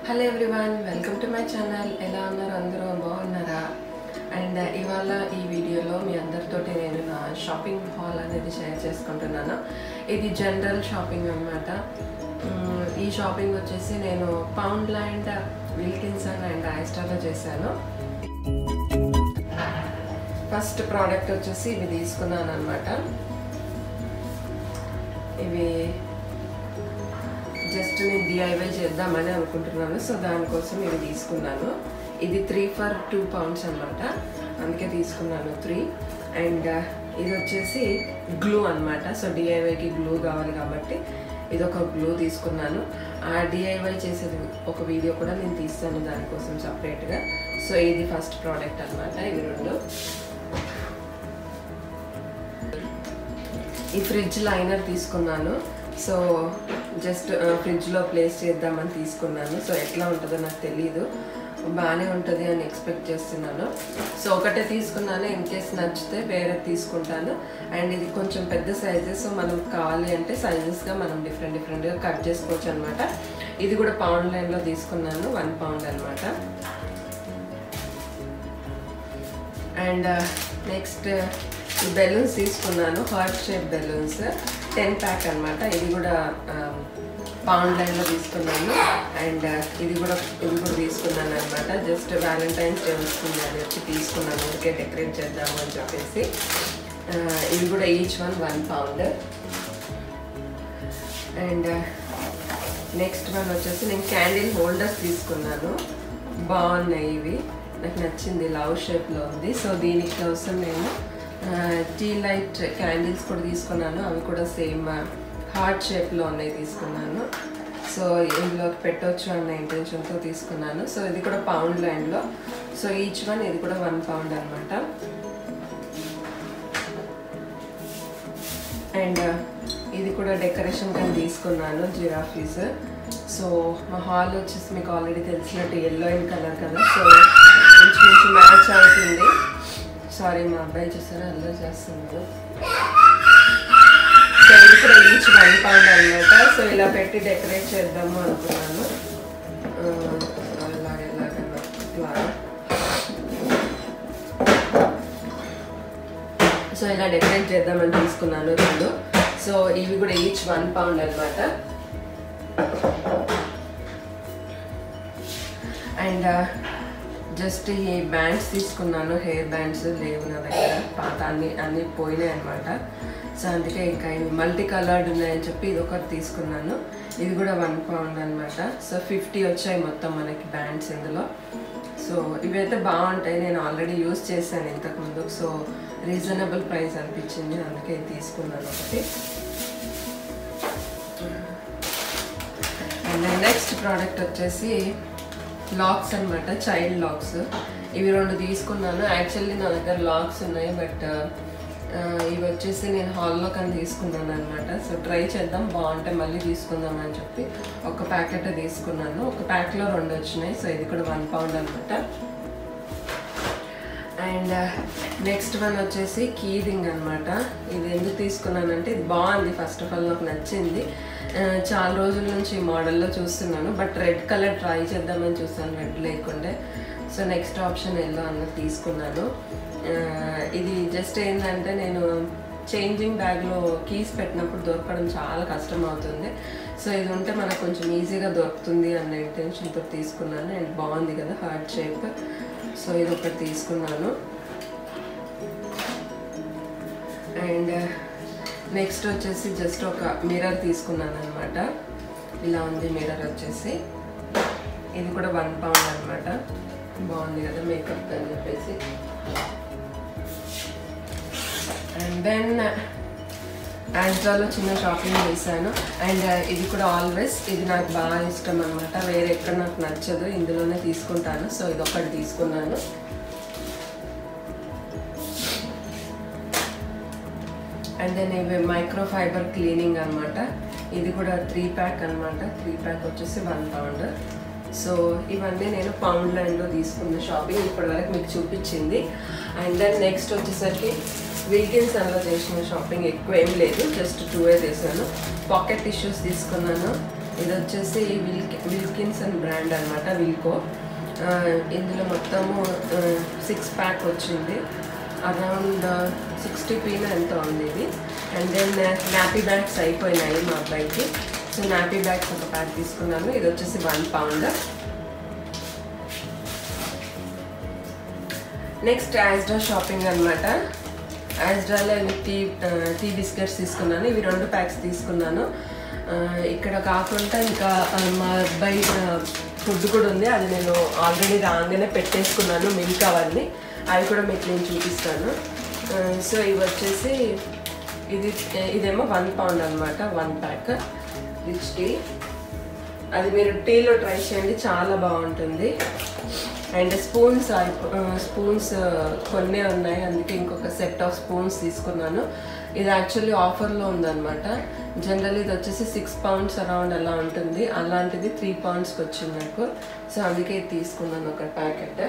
hello everyone welcome to my channel ఎలా ఉన్నారు అందరూ బాగున్నారా అండ్ ఇవాళ ఈ వీడియోలో మీ అందరితోటి నేను నా షాపింగ్ హాల్ అనేది షేర్ చేసుకుంటున్నాను ఇది జనరల్ షాపింగ్ అనమాట ఈ షాపింగ్ వచ్చేసి నేను పౌండ్ ల్యాండ్ విల్కిన్సన్ అండ్ ఐస్టార్లో చేశాను ఫస్ట్ ప్రోడక్ట్ వచ్చేసి ఇవి తీసుకున్నాను అనమాట ఇవి జస్ట్ నేను డిఐవై చేద్దామని అనుకుంటున్నాను సో దానికోసం ఇవి తీసుకున్నాను ఇది త్రీ ఫర్ టూ పౌండ్స్ అనమాట అందుకే తీసుకున్నాను త్రీ అండ్ ఇది వచ్చేసి గ్లూ అనమాట సో డిఐవైకి గ్లూ కావాలి కాబట్టి ఇది ఒక గ్లూ తీసుకున్నాను ఆ డిఐవై చేసేది ఒక వీడియో కూడా నేను తీస్తాను దానికోసం సపరేట్గా సో ఇది ఫస్ట్ ప్రోడక్ట్ అనమాట ఇవి రెండు ఈ ఫ్రిడ్జ్ లైనర్ తీసుకున్నాను సో జస్ట్ ఫ్రిడ్జ్లో ప్లేస్ చేద్దామని తీసుకున్నాను సో ఎట్లా ఉంటుందో నాకు తెలియదు బాగానే ఉంటుంది అని ఎక్స్పెక్ట్ చేస్తున్నాను సో ఒకటే తీసుకున్నాను ఇన్ కేస్ నచ్చితే వేరే తీసుకుంటాను అండ్ ఇది కొంచెం పెద్ద సైజెస్ సో మనం కావాలి అంటే సైజెస్గా మనం డిఫరెంట్ డిఫరెంట్గా కట్ చేసుకోవచ్చు అనమాట ఇది కూడా పౌండ్ లైన్లో తీసుకున్నాను వన్ పౌండ్ అనమాట అండ్ నెక్స్ట్ బెలూన్స్ తీసుకున్నాను heart shape balloons ten pack అనమాట ఇది కూడా పౌండ్ లైన్లో తీసుకున్నాను అండ్ ఇది కూడా ఇది కూడా తీసుకున్నాను అనమాట జస్ట్ వ్యాలంటైన్స్ డే వస్తుంది అని వచ్చి తీసుకున్నాను ఊరికే డెకరేట్ చేద్దాము అని చెప్పేసి ఇది కూడా each one one pound and next one వచ్చేసి నేను క్యాండిల్ హోల్డర్స్ తీసుకున్నాను బాగున్నాయి ఇవి నాకు నచ్చింది లవ్ షేప్లో ఉంది సో దీనికోసం నేను టీ లైట్ క్యాండిల్స్ కూడా తీసుకున్నాను అవి కూడా సేమ్ హార్ట్ షేప్లో ఉన్నాయి తీసుకున్నాను సో ఇందులోకి పెట్టవచ్చు అన్న ఇంటెన్షన్తో తీసుకున్నాను సో ఇది కూడా పౌండ్ లైన్లో సో ఈచ్ వన్ ఇది కూడా వన్ పౌండ్ అనమాట అండ్ ఇది కూడా డెకరేషన్ కానీ తీసుకున్నాను జిరాఫీస్ సో మా హాల్ వచ్చేసి మీకు ఆల్రెడీ తెలిసినట్టు ఎల్లో ఇన్ కలర్ కదా సో ఇంచుమించు మ్యాచ్ అవుతుంది సారీ మా అబ్బాయి చూసారా అల్లరి చేస్తున్నారు సో ఇది కూడా ఈచ్ వన్ పౌండ్ అనమాట సో ఇలా పెట్టి డెకరేట్ చేద్దాము అనుకున్నాను అలాగే ఎలాగన్నా ఇలాగా సో ఇలా డెకరేట్ చేద్దామని తీసుకున్నాను రెండు సో ఇవి కూడా ఈచ్ వన్ పౌండ్ అనమాట అండ్ జస్ట్ ఈ బ్యాండ్స్ తీసుకున్నాను హెయిర్ బ్యాండ్స్ లేవు నా దగ్గర పాత అన్ని అన్ని పోయినాయి అనమాట సో అందుకే ఇంకా ఇవి మల్టీ కలర్డ్ ఉన్నాయని చెప్పి ఇది ఒకటి తీసుకున్నాను ఇది కూడా వన్ పౌండ్ అనమాట సో ఫిఫ్టీ వచ్చాయి మొత్తం మనకి బ్యాండ్స్ ఇందులో సో ఇవైతే బాగుంటాయి నేను ఆల్రెడీ యూస్ చేశాను ఇంతకుముందు సో రీజనబుల్ ప్రైస్ అనిపించింది అందుకే తీసుకున్నాను ఒకటి అండ్ నెక్స్ట్ ప్రోడక్ట్ వచ్చేసి లాక్స్ అనమాట చైల్డ్ లాక్స్ ఇవి రెండు తీసుకున్నాను యాక్చువల్లీ నా దగ్గర లాక్స్ ఉన్నాయి బట్ ఇవి వచ్చేసి నేను హాల్లో కానీ తీసుకున్నాను అనమాట సో ట్రై చేద్దాం బాగుంటే మళ్ళీ తీసుకుందాం అని చెప్పి ఒక ప్యాకెట్ తీసుకున్నాను ఒక ప్యాక్లో రెండు వచ్చినాయి సో ఇది కూడా వన్ పౌండ్ అనమాట అండ్ నెక్స్ట్ వన్ వచ్చేసి కీరింగ్ అనమాట ఇది ఎందుకు తీసుకున్నానంటే ఇది బాగుంది ఫస్ట్ ఆఫ్ ఆల్ నాకు నచ్చింది చాలా రోజుల నుంచి ఈ మోడల్లో చూస్తున్నాను బట్ రెడ్ కలర్ ట్రై చేద్దామని చూస్తాను రెడ్ లేకుండే సో నెక్స్ట్ ఆప్షన్ ఎల్లో అన్నది తీసుకున్నాను ఇది జస్ట్ ఏంటంటే నేను చేంజింగ్ బ్యాగ్లో కీస్ పెట్టినప్పుడు దొరకడం చాలా కష్టం అవుతుంది సో ఇది ఉంటే మనకు కొంచెం ఈజీగా దొరుకుతుంది అన్న ఇంటెన్షన్తో తీసుకున్నాను అండ్ బాగుంది కదా హార్ట్ షేప్ సో ఇది ఒకటి తీసుకున్నాను అండ్ నెక్స్ట్ వచ్చేసి జస్ట్ ఒక మిర్రర్ తీసుకున్నాను అనమాట ఇలా ఉంది మిర్రర్ వచ్చేసి ఇది కూడా వన్ పౌండ్ అనమాట బాగుంది కదా మేకప్ అని చెప్పేసి అండ్ దెన్ ఆండ్రాలో చిన్న షాపింగ్ చేశాను అండ్ ఇది కూడా ఆల్వేస్ ఇది నాకు బాగా ఇష్టం అనమాట వేరే ఎక్కడ నాకు నచ్చదు ఇందులోనే తీసుకుంటాను సో ఇది ఒకటి తీసుకున్నాను అండ్ దెన్ ఇవి మైక్రో ఫైబర్ క్లీనింగ్ అనమాట ఇది కూడా త్రీ ప్యాక్ అనమాట త్రీ ప్యాక్ వచ్చేసి వన్ పౌండ్ సో ఇవన్నీ నేను పౌండ్ లైన్లో తీసుకున్న షాపింగ్ ఇప్పటివరకు మీకు చూపించింది అండ్ దెన్ నెక్స్ట్ వచ్చేసరికి విల్కిన్సన్లో చేసిన షాపింగ్ ఎక్కువ ఏం లేదు జస్ట్ టూ ఏ చేశాను పాకెట్ టిష్యూస్ తీసుకున్నాను ఇది వచ్చేసి విల్కి విల్కిన్సన్ బ్రాండ్ బ్రాండ్ అనమాట విల్కో ఆ, ఇందులో మొత్తము సిక్స్ ప్యాక్ వచ్చింది అరౌండ్ సిక్స్టీ పీన ఎంత ఉంది ఇది అండ్ దెన్ నాపీ బ్యాగ్స్ అయిపోయినాయి మా అబ్బాయికి సో నాపీ బ్యాగ్స్ ఒక ప్యాక్ తీసుకున్నాను ఇది వచ్చేసి one pound next Asda shopping అనమాట యాజ్డ్రాలో ఇవి టీ ఆ, టీ బిస్కెట్స్ తీసుకున్నాను ఇవి రెండు ప్యాక్స్ తీసుకున్నాను ఆ, ఇక్కడ కాకుండా ఇంకా ఆ, మా అబ్బాయి ఫుడ్ కూడా ఉంది అది నేను ఆల్రెడీ రాగానే పెట్టేసుకున్నాను మిల్క్ అవన్నీ అవి కూడా మీకు నేను చూపిస్తాను ఆ, సో ఇవి వచ్చేసి ఇది ఇదేమో వన్ పౌండ్ అనమాట వన్ ప్యాక్ రిచ్ టీ అది మీరు టీలో ట్రై చేయండి చాలా బాగుంటుంది అండ్ స్పూన్స్ స్పూన్స్ కొన్నే ఉన్నాయి అందుకే ఇంకొక సెట్ ఆఫ్ స్పూన్స్ తీసుకున్నాను ఇది యాక్చువల్లీ ఆఫర్లో ఉందన్నమాట జనరల్ ఇది వచ్చేసి సిక్స్ పౌండ్స్ అరౌండ్ అలా ఉంటుంది అలాంటిది త్రీ పౌండ్స్కి వచ్చింది నాకు సో అందుకే ఇది తీసుకున్నాను ఒక ప్యాకెట్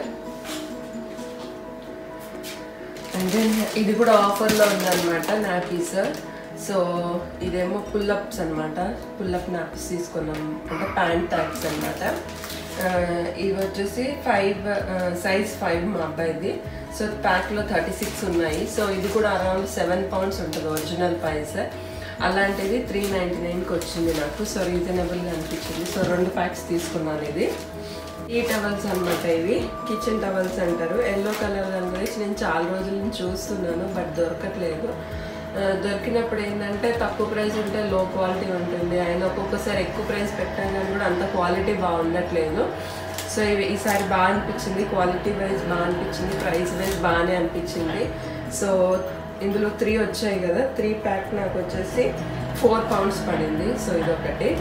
అండ్ దెన్ ఇది కూడా ఆఫర్లో ఉందన్నమాట నాపీస్ సో ఇదేమో పుల్లప్స్ అనమాట పుల్లప్ నాపీస్ తీసుకున్నాం అంటే ప్యాంట్ ట్యాక్స్ అనమాట ఇవి వచ్చేసి ఫైవ్ సైజ్ ఫైవ్ మా అబ్బాయిది సో ప్యాక్లో థర్టీ సిక్స్ ఉన్నాయి సో ఇది కూడా అరౌండ్ సెవెన్ పౌండ్స్ ఉంటుంది ఒరిజినల్ ప్రైస్ అలాంటిది త్రీ నైంటీ నైన్కి వచ్చింది నాకు సో రీజనబుల్గా అనిపించింది సో రెండు ప్యాక్స్ తీసుకున్నాను ఇది ఈ టవల్స్ అనమాట ఇవి కిచెన్ టవల్స్ అంటారు ఎల్లో కలర్ దాని గురించి నేను చాలా రోజుల నుంచి చూస్తున్నాను బట్ దొరకట్లేదు ఆ, దొరికినప్పుడు ఏంటంటే తక్కువ ప్రైస్ ఉంటే లో క్వాలిటీ ఉంటుంది ఆయన ఒక్కొక్కసారి ఎక్కువ ప్రైస్ పెట్టాం కానీ కూడా అంత క్వాలిటీ బాగుండట్లేదు సో ఇవి ఈసారి బాగా అనిపించింది క్వాలిటీ వైజ్ బాగా అనిపించింది ప్రైస్ వైజ్ బాగానే అనిపించింది సో ఇందులో త్రీ వచ్చాయి కదా త్రీ ప్యాక్ నాకు వచ్చేసి ఫోర్ పౌండ్స్ పడింది సో ఇదొకటి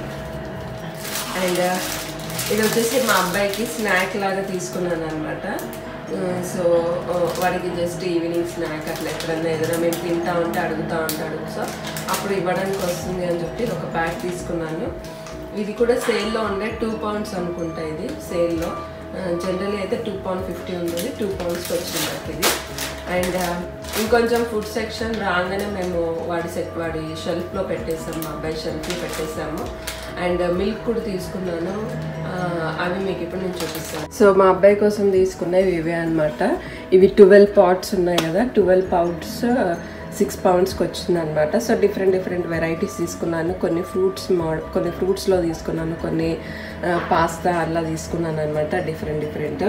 అండ్ ఇది వచ్చేసి మా అబ్బాయికి స్నాక్ లాగా తీసుకున్నాను అనమాట సో వాడికి జస్ట్ ఈవినింగ్ స్నాక్ అట్లా ఎప్పుడన్నా ఏదైనా మేము తింటా ఉంటే అడుగుతూ ఉంటాడు సో అప్పుడు ఇవ్వడానికి వస్తుంది అని చెప్పి ఇది ఒక ప్యాక్ తీసుకున్నాను ఇది కూడా సేల్లో ఉండే టూ పౌండ్స్ అనుకుంటా ఇది సేల్లో జనరల్లీ అయితే టూ పౌండ్ ఫిఫ్టీ ఉంటుంది టూ పౌండ్స్కి వచ్చింది నాకు ఇది అండ్ ఇంకొంచెం ఫుడ్ సెక్షన్ రాగానే మేము వాడి సెట్ వాడి షెల్ఫ్లో పెట్టేసాము మా అబ్బాయి షెల్ఫ్లో పెట్టేసాము అండ్ మిల్క్ కూడా తీసుకున్నాను ఆ, అవి మీకు ఇప్పుడు నేను చూపిస్తాను సో మా అబ్బాయి కోసం తీసుకున్నవి ఇవే అనమాట ఇవి ట్వెల్వ్ పాట్స్ ఉన్నాయి కదా ట్వెల్వ్ పౌడ్స్ సిక్స్ పౌండ్స్కి వచ్చింది అనమాట సో డిఫరెంట్ డిఫరెంట్ వెరైటీస్ తీసుకున్నాను కొన్ని ఫ్రూట్స్ కొన్ని ఫ్రూట్స్లో తీసుకున్నాను కొన్ని పాస్తా అలా తీసుకున్నాను అనమాట డిఫరెంట్ డిఫరెంట్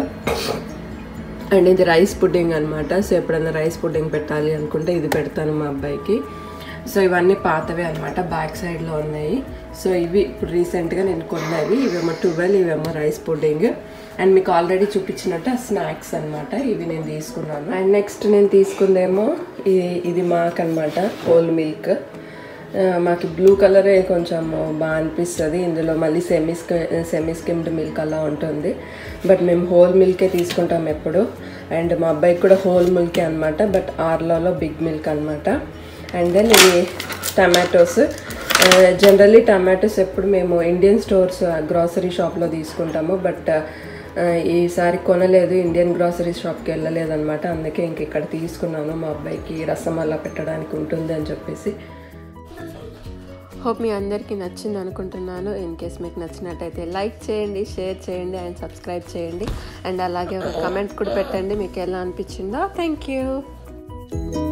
అండ్ ఇది రైస్ పుడ్డింగ్ అనమాట సో ఎప్పుడైనా రైస్ పుడ్డింగ్ పెట్టాలి అనుకుంటే ఇది పెడతాను మా అబ్బాయికి సో ఇవన్నీ పాతవే అనమాట బ్యాక్ సైడ్లో ఉన్నాయి సో ఇవి ఇప్పుడు రీసెంట్గా నేను కొన్నవి ఇవేమో ట్వెల్వ్ ఇవేమో రైస్ పుడ్డింగ్ అండ్ మీకు ఆల్రెడీ చూపించినట్టు స్నాక్స్ అనమాట ఇవి నేను తీసుకున్నాను అండ్ నెక్స్ట్ నేను తీసుకుందేమో ఇది ఇది మాక్ అనమాట హోల్ మిల్క్ ఆ, మాకు బ్లూ కలరే కొంచెం బాగా అనిపిస్తుంది ఇందులో మళ్ళీ సెమీ సెమీ స్కిమ్డ్ మిల్క్ అలా ఉంటుంది బట్ మేము హోల్ మిల్కే తీసుకుంటాం ఎప్పుడు అండ్ మా అబ్బాయికి కూడా హోల్ మిల్కే అనమాట బట్ ఆర్లాలో బిగ్ మిల్క్ అనమాట అండ్ దెన్ ఇవి టమాటోస్ జనరల్లీ టమాటోస్ ఎప్పుడు మేము ఇండియన్ స్టోర్స్ గ్రాసరీ షాప్లో తీసుకుంటాము బట్ ఈసారి కొనలేదు ఇండియన్ గ్రాసరీ షాప్కి వెళ్ళలేదు అనమాట అందుకే ఇంక ఇక్కడ తీసుకున్నాను మా అబ్బాయికి రసం అలా పెట్టడానికి ఉంటుంది అని చెప్పేసి హోప్ మీ అందరికీ నచ్చింది అనుకుంటున్నాను ఇన్ కేస్ మీకు నచ్చినట్టయితే లైక్ చేయండి షేర్ చేయండి అండ్ సబ్స్క్రైబ్ చేయండి అండ్ అలాగే ఒక కమెంట్ కూడా పెట్టండి మీకు ఎలా అనిపించిందో థ్యాంక్ యూ